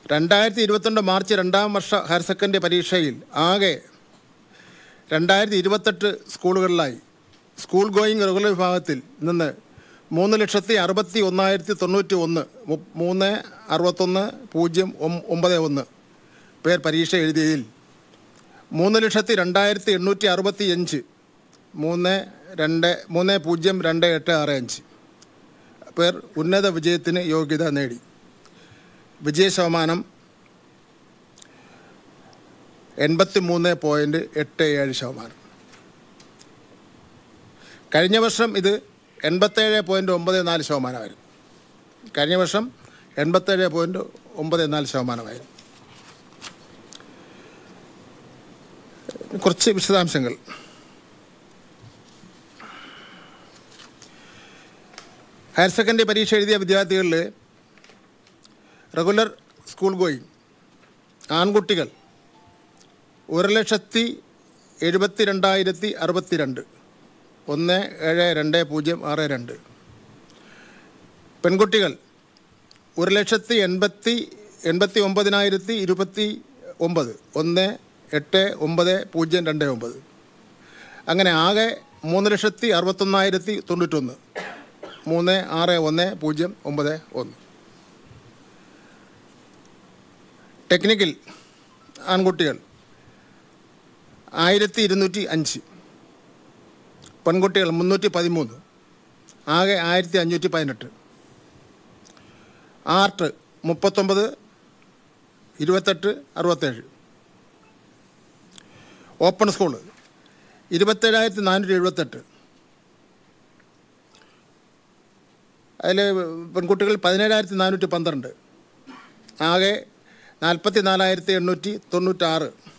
രണ്ടായിരത്തി ഇരുപത്തിരണ്ട് മാർച്ച് രണ്ടാം വർഷ ഹയർ സെക്കൻഡറി പരീക്ഷയിൽ ആകെ രണ്ടായിരത്തി ഇരുപത്തെട്ട് സ്കൂളുകളിലായി സ്കൂൾ ഗോയിങ് റെഗുലർ വിഭാഗത്തിൽ നിന്ന് മൂന്ന് ലക്ഷത്തി അറുപത്തി ഒന്നായിരത്തി തൊണ്ണൂറ്റി ഒന്ന് മു- മൂന്ന് അറുപത്തൊന്ന് പൂജ്യം ഒം- ഒമ്പത് ഒന്ന് പേർ പരീക്ഷ എഴുതിയതിൽ മൂന്ന് ലക്ഷത്തി രണ്ടായിരത്തി എണ്ണൂറ്റി അറുപത്തി അഞ്ച് മൂന്ന് രണ്ട് മൂന്ന് പൂജ്യം രണ്ട് എട്ട് ആറ് അഞ്ച് പേർ ഉന്നത വിജയത്തിന് യോഗ്യത നേടി വിജയ ശതമാനം എൺപത്തി മൂന്ന് പോയിൻറ്റ് എട്ട് ഏഴ് ശതമാനം കഴിഞ്ഞ വർഷം ഇത് എൺപത്തേഴ് പോയിൻറ്റ് ഒമ്പത് നാല് ശതമാനമായിരുന്നു കഴിഞ്ഞ വർഷം എൺപത്തേഴ് പോയിൻറ്റ് ഒമ്പത് നാല് ശതമാനമായിരുന്നു കുറച്ച് വിശദാംശങ്ങൾ ഹയർ സെക്കൻഡറി പരീക്ഷ എഴുതിയ വിദ്യാർത്ഥികളിൽ റെഗുലർ സ്കൂൾ ഗോയിങ് ആൺകുട്ടികൾ ഒരു ലക്ഷത്തി എഴുപത്തി രണ്ടായിരത്തി അറുപത്തി രണ്ട് ഒന്ന് ഏഴ് രണ്ട് പൂജ്യം ആറ് രണ്ട് പെൺകുട്ടികൾ ഒരു ലക്ഷത്തി എൺപത്തി എൺപത്തി ഒമ്പതിനായിരത്തി ഇരുപത്തി ഒമ്പത് ഒന്ന് എട്ട് ഒമ്പത് പൂജ്യം രണ്ട് ഒമ്പത് അങ്ങനെ ആകെ മൂന്ന് ലക്ഷത്തി അറുപത്തൊന്നായിരത്തി തൊണ്ണൂറ്റൊന്ന് മൂന്ന് ആറ് ഒന്ന് പൂജ്യം ഒമ്പത് ഒന്ന് ടെക്നിക്കൽ ആൺകുട്ടികൾ ആയിരത്തി ഇരുന്നൂറ്റി അഞ്ച് പെൺകുട്ടികൾ മുന്നൂറ്റി പതിമൂന്ന് ആകെ ആയിരത്തി അഞ്ഞൂറ്റി പതിനെട്ട് ആർട്ട് മുപ്പത്തൊമ്പത് ഇരുപത്തെട്ട് അറുപത്തേഴ് ഓപ്പൺ സ്കൂള് ഇരുപത്തേഴായിരത്തി നാനൂറ്റി എഴുപത്തെട്ട് അതിൽ പെൺകുട്ടികൾ പതിനേഴായിരത്തി നാനൂറ്റി പന്ത്രണ്ട് ആകെ നാൽപ്പത്തി നാലായിരത്തി എണ്ണൂറ്റി തൊണ്ണൂറ്റാറ്